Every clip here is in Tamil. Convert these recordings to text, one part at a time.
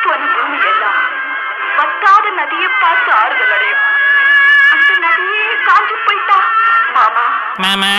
போன பூமி எல்லாம் வத்தாத நதியை பார்த்து ஆறுதல் அடையும் அந்த நதியே காஞ்சி போயிட்டா மாமா மாமா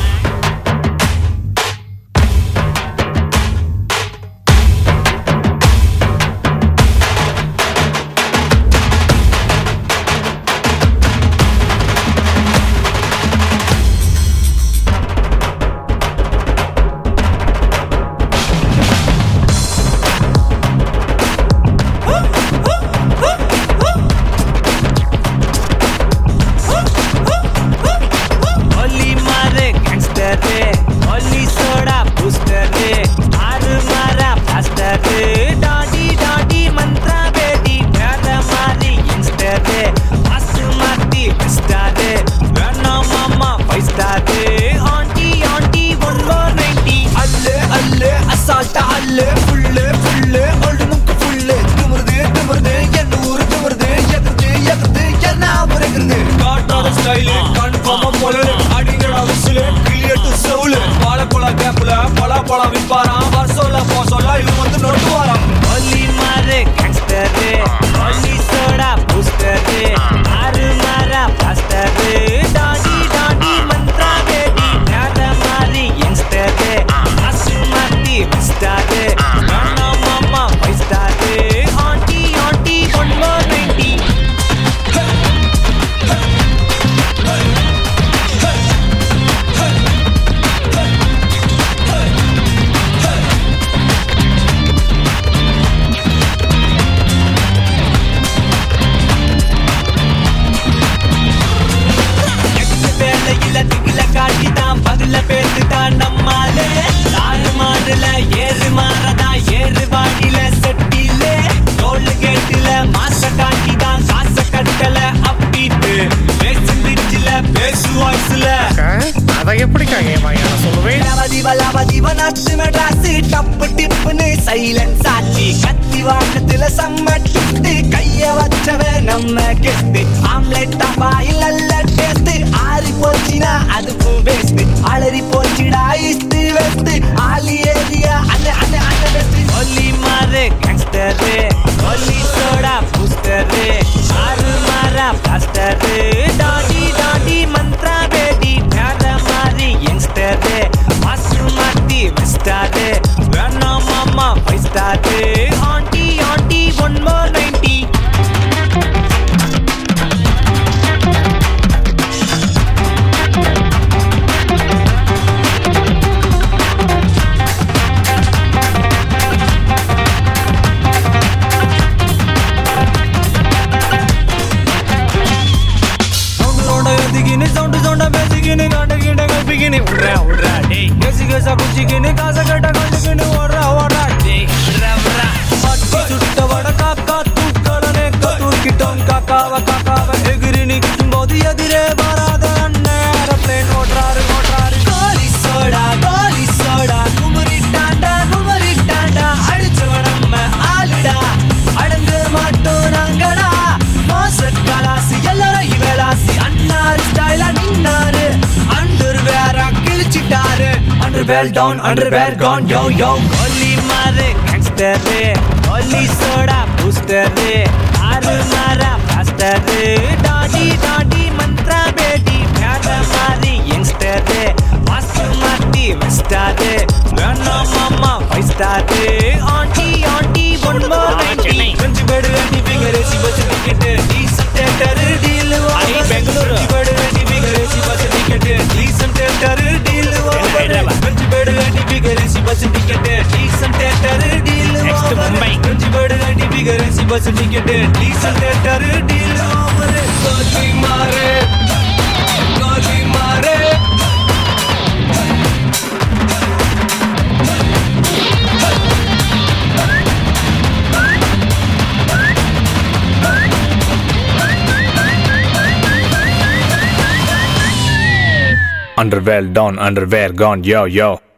ஒலி மாறு கேங்ஸ்டரு ஒலி சோடா பூஸ்டரு ஆறு மாறா faster daddy daddy Mandira Bedi வேற மாதிரி யங்ஸ்டரு மாசு மாத்தி ஸ்டாரு வேணாம் மாமா five star aunty aunty one more ninety அல்லு அல்லு அசால்ட்டா அல்லு புல்லு புல்லு ஒழு முக்கு புல்லு திமிருது திமிருது என்ன ஊரு திமிருது எதிர்த்து எதிர்த்து என்ன முறைகிறது காட்டாத ஸ்டைலு கன்ஃபார்மா போல அடிங்கடா விசிலு கிளியட்டு சவுலு பால கொல கேப்ல பல பல விப்பாராம் வர சொல்ல போ சொல்ல இது வந்து நொட்டு வாராம் ஒலி மாறு கேங்ஸ்டரு ஒலி சோடா பூஸ்டரு ஆறு மாறா faster daddy daddy Mandira Bedi வேற மாதிரி யங்ஸ்டரு மாசு மாத்தி ஸ்டாரு வேணாம் மாமா five star aunty aunty one more ninety எட்டு வேலையில திகில காட்டிதான் பகல பேத்துதான் நம்மாலே தாறு மாறுல ஏறு மாறதா ஏறு வாடில செட்டில டோல் கேட்டுல மாச காட்டிதான் காச கட்டல அப்பீட்டு பேசு பிச்சில பேசு வாய்ஸ்ல அதை எப்படிக்கா என் வாயால சொல்லுவேன் லவதிவ லவதிவ நட்டு மெட்ராஸ் டப்பு டிப்புன்னு சைலன்ஸ் ஆச்சு கத்தி வாக்கத்துல செம்ம டிப்டு கைய வச்சவ நம்ம கெஸ்ட் ஆம்லெட் பாயில் நல்ல டேஸ்ட் ஆறி போச்சுனா அதுக்கும் வேஸ்ட் அலறி போச்சுடா இஸ்து வெஸ்ட் ஆலி ஏரியா அண்ணே அண்ணே அண்ணே வெஸ்ட் ஒல்லி மாறு கேங்ஸ்டரு ஒல்லி சோடா பூஸ்டரு ஆறு மாறா faster daddy daddy Mandira Bedi வேற மாதிரி யங்ஸ்டரு மாசு மாத்தி வெஸ்டாரு வேணாம் மாமா five star aunty aunty one more ninety sound சவுண்ட ஏத்திக்கின்னு சவுண்டு சவுண்ட பேசிக்கின்னு காட்டுக்கிட்ட கல்பிக்கின்னு விட்றா விட்றா டேய் கேசு கேசா குச்சிக்கின்னு காசை கட்ட கண்டுக்கின்னு ஓடுறா ஓடுறா டேய் விட்றா விட்றா பட்டி சுட்ட வட காக்கா தூக்கலனே தூக்கிட்டோம் காக்காவ காக்காவ எகிரி நிற்கும் போது எதிரே வராத அண்ணன் ஏரோப்ளேன் ஓடுறாரு ஓடுறாரு கோலி சோடா கோலி சோடா குமரிட்டாண்டா குமரிட்டாண்டா அடிச்சவன் நம்ம ஆளுடா அடங்க மாட்டோம் நாங்கடா மோச கலாசி எல்லாரும் இவளாசி அண்ணாரு ஸ்டைலா நின்னாரு அண்டர் வேற கிழிச்சிட்டாரு underworld don underworld கான் யோ யோ ஒல்லி மாறு கேங்ஸ்டரு ஒல்லி சோடா பூஸ்டரு ஆறு மாறா faster daddy daddy Mandira Bedi வேற மாதிரி யங்ஸ்டரு மாசு மாத்தி வெஸ்டாரு வேணாம் மாமா five star aunty aunty one more ninety கொஞ்சம் பேடு வேண்டி figure AC bus ticket decent theatre deal Bengaluru பேடு வேண்டி figure AC bus ticket decent theatre deal கொஞ்சம் பேடு வேண்டி figure AC bus ticket decent theatre deal Next Mumbai. கொஞ்சம் பேடு வேண்டி figure AC bus ticket decent theatre deal கோலி மாறு கோலி மாறு Underwear down, underwear gone, yo, yo.